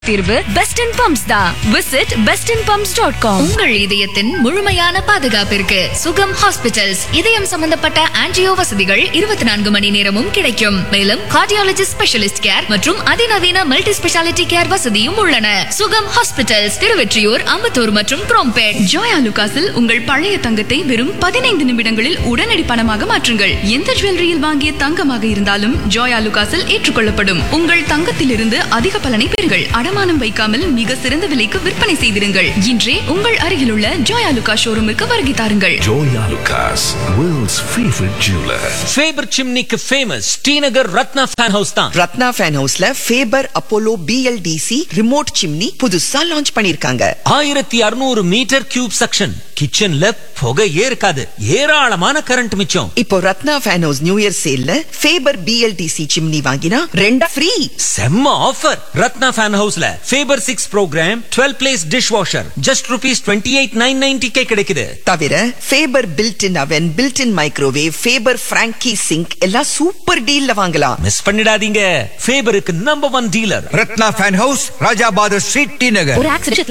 தீர்வு best in pumps தான் visit best in pumps dot com உங்கள் இதயத்தின் முழுமையான பாதுகாப்பிற்கு சுகம் ஹாஸ்பிட்டல்ஸ் இதயம் சம்பந்தப்பட்ட ஆன்ஜியோ வசதிகள் இருபத்தி நான்கு மணி நேரமும் கிடைக்கும் மேலும் கார்டியாலஜிஸ்ட் ஸ்பெஷலிஸ்ட் கேர் மற்றும் அதிநவீன மல்டி ஸ்பெஷாலிட்டி கேர் வசதியும் உள்ளன சுகம் ஹாஸ்பிட்டல்ஸ் திருவெற்றியூர் அம்பத்தூர் மற்றும் குரோம்பேட் ஜோயா லுகாஸில் உங்கள் பழைய தங்கத்தை வெறும் பதினைந்து நிமிடங்களில் உடனடி பணமாக மாற்றுங்கள் எந்த ஜுவல்லரியில் வாங்கிய தங்கமாக இருந்தாலும் ஜோயா லுகாஸில் ஏற்றுக்கொள்ளப்படும் உங்கள் தங்கத்திலிருந்து அதிக பலனை பெறுங்கள் அடமானம் வைக்காமல் மிக சிறந்த விலைக்கு விற்பனை செய்திருங்கள் இன்றே உங்கள் அருகிலுள்ள ஜோயா லுகா ஷோரூமுக்கு வருகை தாருங்கள் Joya Lucas, world's favorite jeweler. Faber சிம்னிக்கு famous Srinagar Ratna fan house தான் ரத்னா ஃபேன் ஹவுஸ்ல Faber Apollo BLDC remote chimney புதுசா லான்ச் பண்ணிருக்காங்க ஆயிரத்தி அறுநூறு மீட்டர் கியூப் செக்ஷன் கிச்சன்ல புகையே இருக்காது ஏராளமான கரண்ட் மிச்சம் இப்போ Ratna fan house new year சேல்ல ஃபேபர் பிஎல்டிசி சிம்னி வாங்கினா ரெண்டா ஃப்ரீ செம்ம ஆஃபர் ரத்னா ஃபேன் ஹவுஸ்ல Faber six program twelve place dish washer just rupees twenty eight nine நைன்டிக்கே கிடைக்குது தவிர Faber built in oven built in microwave Faber Franke sink எல்லாம் super டீல்ல வாங்கலாம் மிஸ் பண்ணிடாதீங்க ஃபேபருக்கு number one dealer Ratna fan house Rajabad street T Nagar ஒரு accident